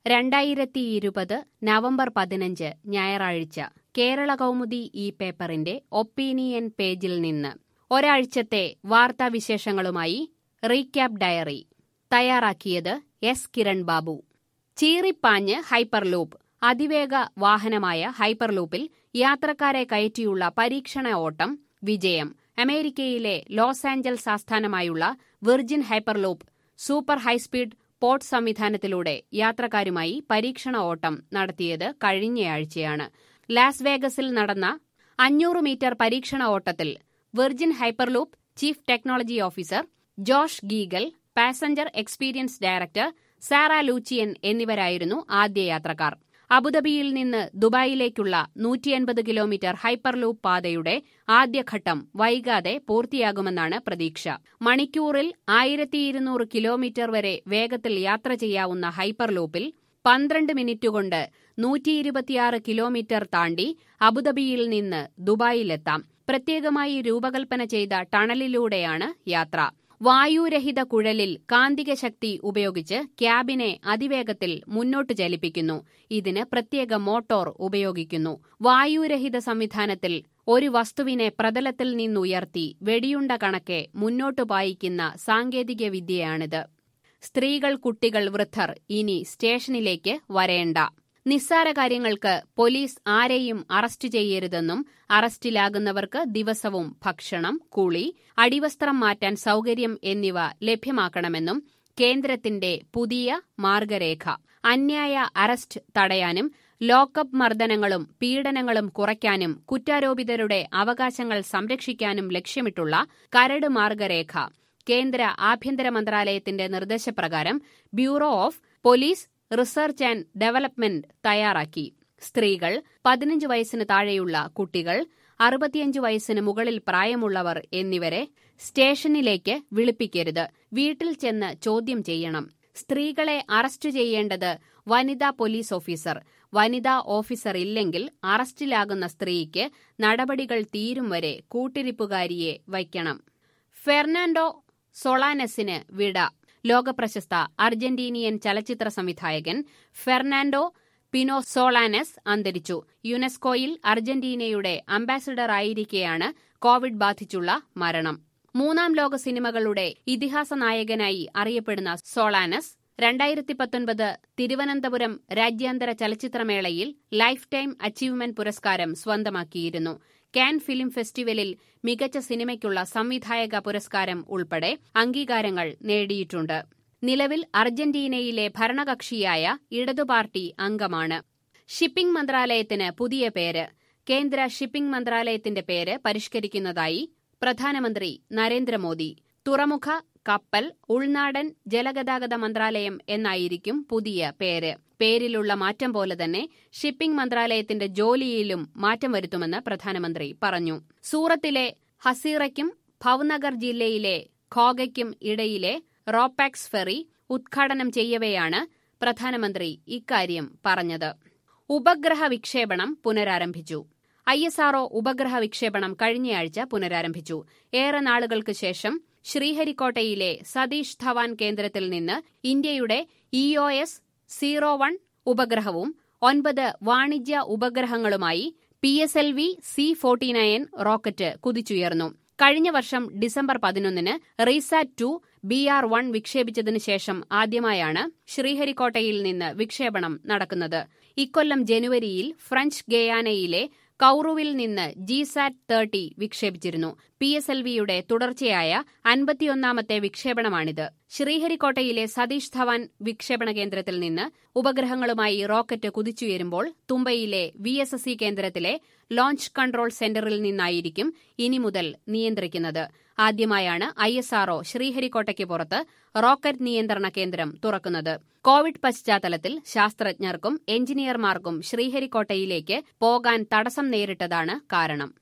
രണ്ടായിരത്തി ഇരുപത് നവംബർ പതിനഞ്ച് ഞായറാഴ്ച കേരള കൗമുദി ഈ പേപ്പറിന്റെ ഒപ്പീനിയൻ പേജിൽ നിന്ന് ഒരാഴ്ചത്തെ വാർത്താവിശേഷങ്ങളുമായി റീക്യാപ്പ് ഡയറി തയ്യാറാക്കിയത് എസ് കിരൺ ബാബു ചീറിപ്പാഞ്ഞ് ഹൈപ്പർലൂപ്പ് അതിവേഗ വാഹനമായ ഹൈപ്പർലൂപ്പിൽ യാത്രക്കാരെ കയറ്റിയുള്ള പരീക്ഷണ ഓട്ടം വിജയം അമേരിക്കയിലെ ലോസ് ആഞ്ചൽസ് ആസ്ഥാനമായുള്ള Virgin Hyperloop super high speed port സംവിധാനത്തിലൂടെ യാത്രക്കാരുമായി പരീക്ഷണ ഓട്ടം നടത്തിയത് കഴിഞ്ഞയാഴ്ചയാണ് ലാസ് വേഗസിൽ നടന്ന അഞ്ഞൂറ് മീറ്റർ പരീക്ഷണ ഓട്ടത്തിൽ Virgin Hyperloop chief technology officer Josh Giegel passenger experience director Sara Luchian എന്നിവരായിരുന്നു ആദ്യ യാത്രക്കാർ അബുദാബിയിൽ നിന്ന് ദുബായിലേക്കുള്ള നൂറ്റിയൻപത് കിലോമീറ്റർ ഹൈപ്പർലൂപ്പ് പാതയുടെ ആദ്യഘട്ടം വൈകാതെ പൂർത്തിയാകുമെന്നാണ് പ്രതീക്ഷ മണിക്കൂറിൽ ആയിരത്തി ഇരുന്നൂറ് കിലോമീറ്റർ വരെ വേഗത്തിൽ യാത്ര ചെയ്യാവുന്ന ഹൈപ്പർലൂപ്പിൽ പന്ത്രണ്ട് മിനിറ്റ് കൊണ്ട് നൂറ്റി ഇരുപത്തിയാറ് കിലോമീറ്റർ താണ്ടി അബുദാബിയിൽ നിന്ന് ദുബായിലെത്താം പ്രത്യേകമായി രൂപകൽപ്പന ചെയ്ത ടണലിലൂടെയാണ് യാത്ര വായുരഹിത കുഴലിൽ കാന്തിക ശക്തി ഉപയോഗിച്ച് ക്യാബിനെ അതിവേഗത്തിൽ മുന്നോട്ട് ചലിപ്പിക്കുന്നു ഇതിന് പ്രത്യേക മോട്ടോർ ഉപയോഗിക്കുന്നു വായുരഹിത സംവിധാനത്തിൽ ഒരു വസ്തുവിനെ പ്രതലത്തിൽ നിന്നുയർത്തി വെടിയുണ്ട കണക്കെ മുന്നോട്ടു പായിക്കുന്ന സാങ്കേതിക വിദ്യയാണിത് സ്ത്രീകൾ കുട്ടികൾ വൃദ്ധർ ഇനി സ്റ്റേഷനിലേക്ക് വരേണ്ട നിസ്സാര കാര്യങ്ങൾക്ക് പോലീസ് ആരെയും അറസ്റ്റ് ചെയ്യരുതെന്നും അറസ്റ്റിലാകുന്നവർക്ക് ദിവസവും ഭക്ഷണം കുളി അടിവസ്ത്രം മാറ്റാൻ സൌകര്യം എന്നിവ ലഭ്യമാക്കണമെന്നും കേന്ദ്രത്തിന്റെ പുതിയ മാർഗരേഖ അന്യായ അറസ്റ്റ് തടയാനും ലോക്കപ്പ് മർദ്ദനങ്ങളും പീഡനങ്ങളും കുറയ്ക്കാനും കുറ്റാരോപിതരുടെ അവകാശങ്ങൾ സംരക്ഷിക്കാനും ലക്ഷ്യമിട്ടുള്ള കരട് മാർഗരേഖ കേന്ദ്ര ആഭ്യന്തര മന്ത്രാലയത്തിന്റെ നിർദ്ദേശപ്രകാരം bureau of police research and development തയ്യാറാക്കി സ്ത്രീകൾ പതിനഞ്ച് വയസ്സിന് താഴെയുള്ള കുട്ടികൾ അറുപത്തിയഞ്ച് വയസ്സിന് മുകളിൽ പ്രായമുള്ളവർ എന്നിവരെ സ്റ്റേഷനിലേക്ക് വിളിപ്പിക്കരുത് വീട്ടിൽ ചെന്ന് ചോദ്യം ചെയ്യണം സ്ത്രീകളെ അറസ്റ്റ് ചെയ്യേണ്ടത് വനിതാ പോലീസ് ഓഫീസർ വനിതാ ഓഫീസർ ഇല്ലെങ്കിൽ അറസ്റ്റിലാകുന്ന സ്ത്രീക്ക് നടപടികൾ തീരും വരെ കൂട്ടിരിപ്പുകാരിയെ വയ്ക്കണം ഫെർണാണ്ടോ സൊളാനസിന് വിട ലോകപ്രശസ്ത അർജന്റീനിയൻ ചലച്ചിത്ര സംവിധായകൻ ഫെർണാണ്ടോ പിനോസോളാനസ് അന്തരിച്ചു യുനെസ്കോയിൽ അർജന്റീനയുടെ അംബാസിഡർ ആയിരിക്കെയാണ് കോവിഡ് ബാധിച്ചുള്ള മരണം മൂന്നാം ലോക സിനിമകളുടെ ഇതിഹാസ നായകനായി അറിയപ്പെടുന്ന സോളാനസ് രണ്ടായിരത്തി പത്തൊൻപത് തിരുവനന്തപുരം രാജ്യാന്തര ചലച്ചിത്രമേളയിൽ ലൈഫ് ടൈം അച്ചീവ്മെന്റ് പുരസ്കാരം സ്വന്തമാക്കിയിരുന്നു കാൻ ഫിലിം ഫെസ്റ്റിവലിൽ മികച്ച സിനിമയ്ക്കുള്ള സംവിധായക പുരസ്കാരം ഉൾപ്പെടെ അംഗീകാരങ്ങൾ നേടിയിട്ടുണ്ട് നിലവിൽ അർജന്റീനയിലെ ഭരണകക്ഷിയായ ഇടതു പാർട്ടി അംഗമാണ് ഷിപ്പിംഗ് മന്ത്രാലയത്തിന് പുതിയ പേര് കേന്ദ്ര ഷിപ്പിംഗ് മന്ത്രാലയത്തിന്റെ പേര് പരിഷ്കരിക്കുന്നതായി പ്രധാനമന്ത്രി നരേന്ദ്രമോദി തുറമുഖ കപ്പൽ ഉൾനാടൻ ജലഗതാഗത മന്ത്രാലയം എന്നായിരിക്കും പുതിയ പേര് പേരിലുള്ള മാറ്റം പോലെ തന്നെ ഷിപ്പിംഗ് മന്ത്രാലയത്തിന്റെ ജോലിയിലും മാറ്റം വരുത്തുമെന്ന് പ്രധാനമന്ത്രി പറഞ്ഞു സൂറത്തിലെ ഹസീറയ്ക്കും ഭവ്നഗർ ജില്ലയിലെ ഖോഗയ്ക്കും ഇടയിലെ റോപാക്സ് ഫെറി ഉദ്ഘാടനം ചെയ്യവെയാണ് പ്രധാനമന്ത്രി ഇക്കാര്യം പറഞ്ഞത് ഉപഗ്രഹ വിക്ഷേപണം പുനരാരംഭിച്ചു ഐ എസ് ആർഒ ഉപഗ്രഹ വിക്ഷേപണം കഴിഞ്ഞയാഴ്ച പുനരാരംഭിച്ചു ഏറെ നാളുകൾക്ക് ശേഷം ശ്രീഹരിക്കോട്ടയിലെ സതീഷ് ധവാൻ കേന്ദ്രത്തിൽ നിന്ന് ഇന്ത്യയുടെ E O S zero one ഉപഗ്രഹവും ഒൻപത് വാണിജ്യ ഉപഗ്രഹങ്ങളുമായി P S L V C forty nine rocket കുതിച്ചുയർന്നു കഴിഞ്ഞ വർഷം ഡിസംബർ പതിനൊന്നിന് RISAT two B R one വിക്ഷേപിച്ചതിനു ശേഷം ആദ്യമായാണ് ശ്രീഹരിക്കോട്ടയിൽ നിന്ന് വിക്ഷേപണം നടക്കുന്നത് ഇക്കൊല്ലം ജനുവരിയിൽ ഫ്രഞ്ച് ഗയാനയിലെ കൌറുവിൽ നിന്ന് ജിസാറ്റ് തേർട്ടി വിക്ഷേപിച്ചിരുന്നു പി എസ് എൽ വിയുടെ തുടർച്ചയായ അൻപത്തിയൊന്നാമത്തെ വിക്ഷേപണമാണിത് ശ്രീഹരിക്കോട്ടയിലെ സതീഷ് ധവാൻ വിക്ഷേപണ കേന്ദ്രത്തിൽ നിന്ന് ഉപഗ്രഹങ്ങളുമായി റോക്കറ്റ് കുതിച്ചുയരുമ്പോൾ തുമ്പയിലെ വി എസ് എസ് സി കേന്ദ്രത്തിലെ ലോഞ്ച് കൺട്രോൾ സെന്ററിൽ നിന്നായിരിക്കും ഇനി മുതൽ നിയന്ത്രിക്കുന്നത് ആദ്യമായാണ് ഐ എസ് ആർഒ ശ്രീഹരിക്കോട്ടയ്ക്ക് പുറത്ത് റോക്കറ്റ് നിയന്ത്രണ കേന്ദ്രം തുറക്കുന്നത് കോവിഡ് പശ്ചാത്തലത്തിൽ ശാസ്ത്രജ്ഞർക്കും എഞ്ചിനീയർമാർക്കും ശ്രീഹരിക്കോട്ടയിലേക്ക് പോകാൻ തടസ്സം നേരിട്ടതാണ് കാരണം